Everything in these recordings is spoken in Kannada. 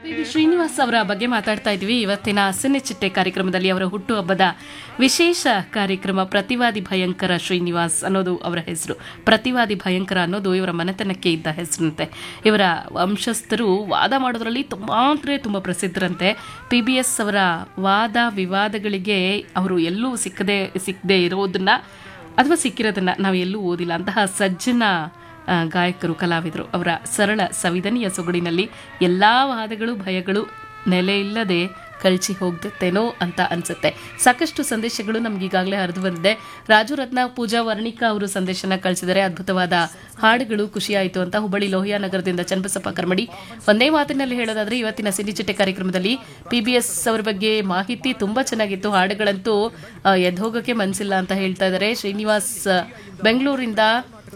ಪಿ ವಿ ಶ್ರೀನಿವಾಸ್ ಅವರ ಬಗ್ಗೆ ಮಾತಾಡ್ತಾ ಇದ್ವಿ ಇವತ್ತಿನ ಸಿನಿ ಚಿಟ್ಟೆ ಕಾರ್ಯಕ್ರಮದಲ್ಲಿ ಅವರ ಹುಟ್ಟುಹಬ್ಬದ ವಿಶೇಷ ಕಾರ್ಯಕ್ರಮ ಪ್ರತಿವಾದಿ ಭಯಂಕರ ಶ್ರೀನಿವಾಸ್ ಅನ್ನೋದು ಅವರ ಹೆಸರು ಪ್ರತಿವಾದಿ ಭಯಂಕರ ಅನ್ನೋದು ಇವರ ಮನೆತನಕ್ಕೆ ಇದ್ದ ಹೆಸರಂತೆ ಇವರ ವಂಶಸ್ಥರು ವಾದ ಮಾಡೋದ್ರಲ್ಲಿ ತುಂಬಾ ಅಂದರೆ ತುಂಬ ಪ್ರಸಿದ್ಧರಂತೆ ಪಿ ಬಿ ಎಸ್ ಅವರ ವಾದ ವಿವಾದಗಳಿಗೆ ಅವರು ಎಲ್ಲೂ ಸಿಕ್ಕದೆ ಸಿಕ್ಕದೆ ಇರೋದನ್ನ ಅಥವಾ ಸಿಕ್ಕಿರೋದನ್ನ ನಾವು ಎಲ್ಲೂ ಓದಿಲ್ಲ ಅಂತಹ ಸಜ್ಜನ ಆ, ಗಾಯಕರು ಕಲಾವಿದರು ಅವರ ಸರಳ ಸವಿದನಿಯ ಸೊಗಡಿನಲ್ಲಿ ಎಲ್ಲ ವಾದಗಳು ಭಯಗಳು ನೆಲೆ ಇಲ್ಲದೆ ಕಳಚಿ ಹೋಗ್ತೇನೋ ಅಂತ ಅನ್ಸುತ್ತೆ ಸಾಕಷ್ಟು ಸಂದೇಶಗಳು ನಮ್ಗೆ ಈಗಾಗಲೇ ಹರಿದು ಬಂದಿದೆ ರಾಜು ರತ್ನ ಪೂಜಾ ವರ್ಣಿಕಾ ಅವರು ಸಂದೇಶನ ಕಳಿಸಿದರೆ ಅದ್ಭುತವಾದ ಹಾಡುಗಳು ಖುಷಿಯಾಯಿತು ಅಂತ ಹುಬ್ಬಳ್ಳಿ ಲೋಹಿಯಾ ನಗರದಿಂದ ಚನ್ನಬಸಪ್ಪ ಕರ್ಮಡಿ ಒಂದೇ ಮಾತಿನಲ್ಲಿ ಹೇಳೋದಾದ್ರೆ ಇವತ್ತಿನ ಸಿನಿಚಿಟ್ಟೆ ಕಾರ್ಯಕ್ರಮದಲ್ಲಿ ಪಿ ಬಿ ಎಸ್ ಅವರ ಬಗ್ಗೆ ಮಾಹಿತಿ ತುಂಬಾ ಚೆನ್ನಾಗಿತ್ತು ಹಾಡುಗಳಂತೂ ಆ, ಎದ್ಹೋಗಕ್ಕೆ ಮನಸ್ಸಿಲ್ಲ ಅಂತ ಹೇಳ್ತಾ ಇದ್ದಾರೆ ಶ್ರೀನಿವಾಸ್ ಬೆಂಗಳೂರಿಂದ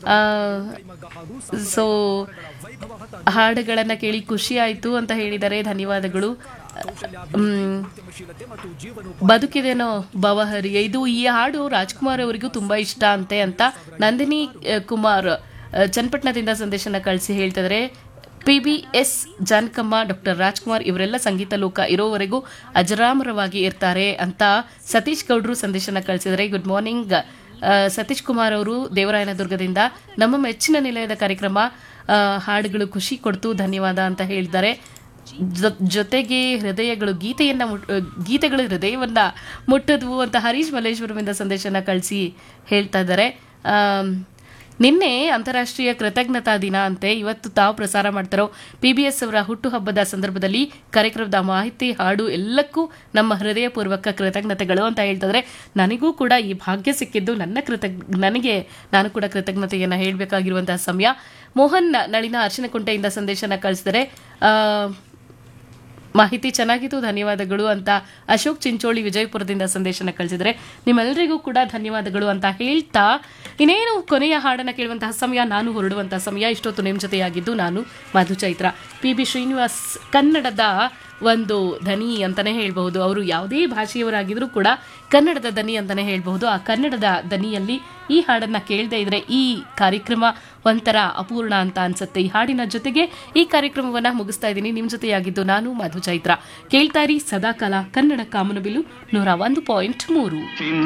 ಸೊ ಹಾಡುಗಳನ್ನ ಕೇಳಿ ಖುಷಿ ಆಯ್ತು ಅಂತ ಹೇಳಿದ್ದಾರೆ ಧನ್ಯವಾದಗಳು ಮ್, ಬದುಕಿದೇನೋ ಭವಹರಿ ಇದು ಈ ಹಾಡು ರಾಜ್ಕುಮಾರ್ ಅವರಿಗೂ ತುಂಬಾ ಇಷ್ಟ ಅಂತೆ ಅಂತ ನಂದಿನಿ ಆ, ಕುಮಾರ್ ಆ, ಚನ್ನಪಟ್ಟಣದಿಂದ ಸಂದೇಶನ ಕಳಿಸಿ ಹೇಳ್ತಿದ್ದಾರೆ P B S Janakamma doctor Rajkumar ಇವರೆಲ್ಲ ಸಂಗೀತ ಲೋಕ ಇರೋವರೆಗೂ ಅಜರಾಮರವಾಗಿ ಇರ್ತಾರೆ ಅಂತ ಸತೀಶ್ ಗೌಡ್ರು ಸಂದೇಶನ ಕಳಿಸಿದರೆ ಗುಡ್ ಮಾರ್ನಿಂಗ್ ಆ, ಸತೀಶ್ ಕುಮಾರ್ ಅವರು ದೇವರಾಯನದುರ್ಗದಿಂದ ನಮ್ಮ ಮೆಚ್ಚಿನ ನಿಲಯದ ಕಾರ್ಯಕ್ರಮ ಆ, ಹಾಡುಗಳು ಖುಷಿ ಕೊಡ್ತು ಧನ್ಯವಾದ ಅಂತ ಹೇಳಿದ್ದಾರೆ ಜೊ- ಜೊತೆಗೆ ಹೃದಯಗಳು ಗೀತೆಯನ್ನ ಮುಟ್- ಗೀತೆಗಳು ಹೃದಯವನ್ನ ಮುಟ್ಟದ್ವು ಅಂತ ಹರೀಶ್ ಮಲ್ಲೇಶ್ವರಮಿಂದ ಸಂದೇಶನ ಕಳಿಸಿ ಹೇಳ್ತಾ ಇದ್ದಾರೆ ಆಮ್, ನಿನ್ನೆ ಅಂತಾರಾಷ್ಟ್ರೀಯ ಕೃತಜ್ಞತಾ ದಿನ ಅಂತೆ ಇವತ್ತು ತಾವು ಪ್ರಸಾರ ಮಾಡ್ತಾರೋ ಪಿ ಬಿ ಎಸ್ ಅವರ ಹುಟ್ಟುಹಬ್ಬದ ಸಂದರ್ಭದಲ್ಲಿ ಕಾರ್ಯಕ್ರಮದ ಮಾಹಿತಿ ಹಾಡು ಎಲ್ಲಕ್ಕೂ ನಮ್ಮ ಹೃದಯಪೂರ್ವಕ ಕೃತಜ್ಞತೆಗಳು ಅಂತ ಹೇಳ್ತಿದ್ರೆ ನನಗೂ ಕೂಡ ಈ ಭಾಗ್ಯ ಸಿಕ್ಕಿದ್ದು ನನ್ನ ಕೃತಜ್ಞ ನನಗೆ ನಾನು ಕೂಡ ಕೃತಜ್ಞತೆಯನ್ನು ಹೇಳಬೇಕಾಗಿರುವಂತಹ ಸಮಯ ಮೋಹನ್ ನಳಿನ ಅರ್ಶನಕುಂಟೆಯಿಂದ ಸಂದೇಶನ ಕಳಿಸಿದರೆ ಆ, ಮಾಹಿತಿ ಚೆನ್ನಾಗಿತ್ತು ಧನ್ಯವಾದಗಳು ಅಂತ ಅಶೋಕ್ ಚಿಂಚೋಳಿ ವಿಜಯಪುರದಿಂದ ಸಂದೇಶನ ಕಳಿಸಿದರೆ ನಿಮ್ಮೆಲ್ಲರಿಗೂ ಕೂಡ ಧನ್ಯವಾದಗಳು ಅಂತ ಹೇಳ್ತಾ ಇನ್ನೇನು ಕೊನೆಯ ಹಾಡನ್ನು ಕೇಳುವಂತಹ ಸಮಯ ನಾನು ಹೊರಡುವಂತಹ ಸಮಯ ಇಷ್ಟೊತ್ತು ನಿಮ್ಮ ಜೊತೆಯಾಗಿದ್ದು ನಾನು ಮಧು ಚೈತ್ರ ಪಿ ಬಿ ಶ್ರೀನಿವಾಸ್ ಕನ್ನಡದ ಒಂದು ದನಿ ಅಂತಾನೆ ಹೇಳ್ಬಹುದು ಅವರು ಯಾವುದೇ ಭಾಷೆಯವರಾಗಿದ್ರೂ ಕೂಡ ಕನ್ನಡದ ದನಿ ಅಂತಾನೆ ಹೇಳ್ಬಹುದು ಆ ಕನ್ನಡದ ದನಿಯಲ್ಲಿ ಈ ಹಾಡನ್ನ ಕೇಳದೇ ಇದ್ರೆ ಈ ಕಾರ್ಯಕ್ರಮ ಒಂಥರ ಅಪೂರ್ಣ ಅಂತ ಅನ್ಸುತ್ತೆ ಈ ಹಾಡಿನ ಜೊತೆಗೆ ಈ ಕಾರ್ಯಕ್ರಮವನ್ನ ಮುಗಿಸ್ತಾ ಇದ್ದೀನಿ ನಿಮ್ ಜೊತೆಯಾಗಿದ್ದು ನಾನು ಮಧು ಚೈತ್ರ ಕೇಳ್ತಾ ಇರಿ ಸದಾಕಾಲ ಕನ್ನಡ ಕಾಮನಬಿಲು ನೂರ ಒಂದು ಪಾಯಿಂಟ್ ಮೂರು ಚಿನ್ನ